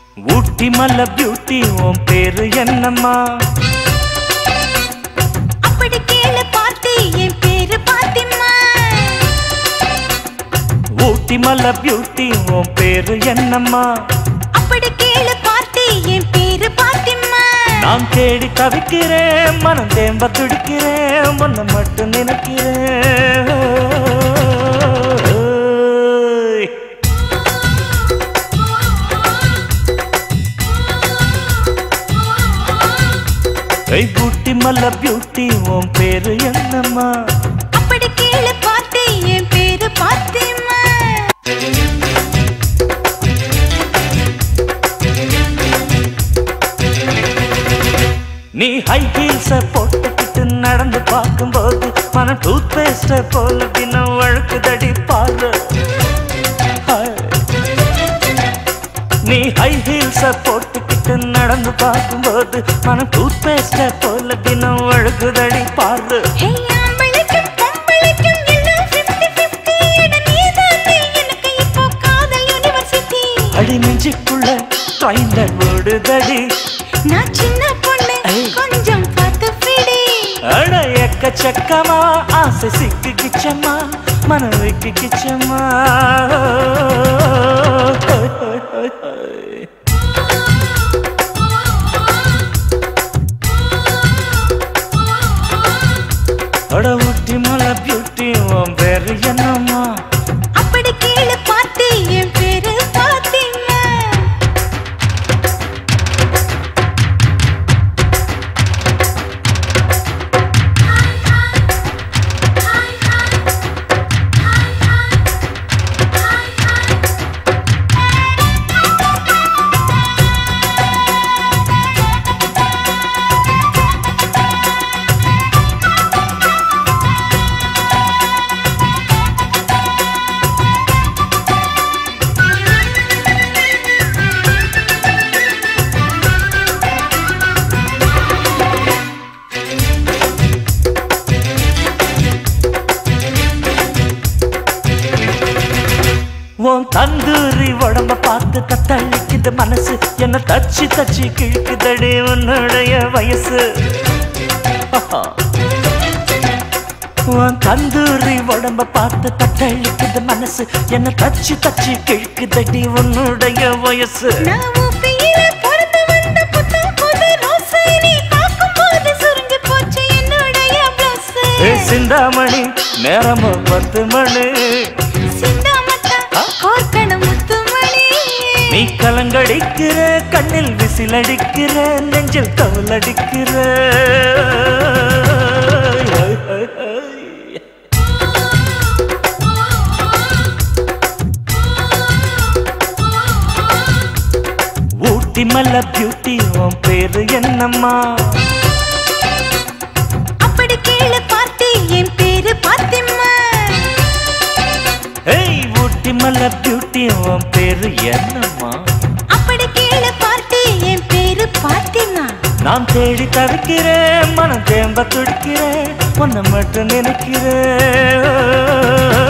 ஊட்டி மல்ல பியூட்டி உன் பேரு என்னம்மா அப்படி கேளு பார்த்தி என் பேரு பாத்திமா ஊட்டி மல்ல பியூட்டி உன் பேரு என்னம்மா அப்படி கேளு பார்த்தி என் பேரு பாத்திமா நான் தேடி தவிக்கிறேன் மனம் தேம்ப துடிக்கிறேன் உன்னை மட்டும் நினைக்கிறேன் ஏய் பூட்டி மல்ல பியூட்டி உன் பேரு என்னம்மா அப்படி கேளு பார்த்தி என் பேரு பாத்திமா நீ ஹை ஹீல்ஸ போட்டுக்கிட்டு நடந்து பார்க்கும்போது மனம் டூத் பேஸ்ட போல தினம் வழக்குதடி பாரு ஹாய். நீ ஹை ஹீல்ஸ போட்டுக்கிட்டு நடந்து பார்க்கும்போது மனம் டூத் பேஸ்ட போல தினம் வழக்குதடி பாரு ஹே ஆம்பளைக்கும் பொம்பளைக்கும் எல்லாம் 50-50 என நீதானே எனக்கு இப்போ காதல் யூனிவர்சிட்டி அடி நெஞ்சுக்குள்ள ட்ரெயின்ல ஓடுதடி நான் சின்ன பொண்ணு ஐ. கொஞ்சம் பார்த்து பிடி அட எக்கச்சக்கமா ஆசை சிக்கு கிச்சம்மா மனதுக்கு கிச்சம்மா அட ஊட்டி மலை பியூட்டி உன் பேரு என்னம்மா அப்படி கேளு பார்த்தி என் பேரு பாத்திமா உன் தந்தூரி உடம்ப பார்த்து தத்தளிக்குது மனசு என்ன தச்சு தச்சு கிழக்குதடி உன்னுடைய வயசு ஆஹா. உன் தந்தூரி உடம்ப பார்த்து தத்தளிக்குது மனசு என்ன தச்சு தச்சு கிழக்குதடி உன்னுடைய வயசு நான் ஊப்பியில பிறந்து வந்த புத்தம் புது ரோசை நீ பார்க்கும்போது சுருங்கி போச்சு என்னுடைய blouse. ஏ சிந்தாமணி நேரமும் பத்து மணி சிந்தாமத்தா, ஆ? கோர்க்கணும் முத்துமணி. நீ கலங்கடிக்கிற கண்ணில் விசிலடிக்கிற நெஞ்சில் தவலடிக்கிற ஊட்டி மல்ல பியூட்டி உன் பேரு என்னம்மா அப்படி கேளு பார்த்தி என் பேரு பாத்திமா ஏய் ஊட்டி மல்ல பியூட்டி உன் பேரு என்னம்மா அப்படி கேளு பார்த்தி என் பேரு பாத்திமா நான் தேடி தவிக்கிறேன் மனம் தேம்ப துடிக்கிறேன் உன்னை மட்டும் நினைக்கிறேன்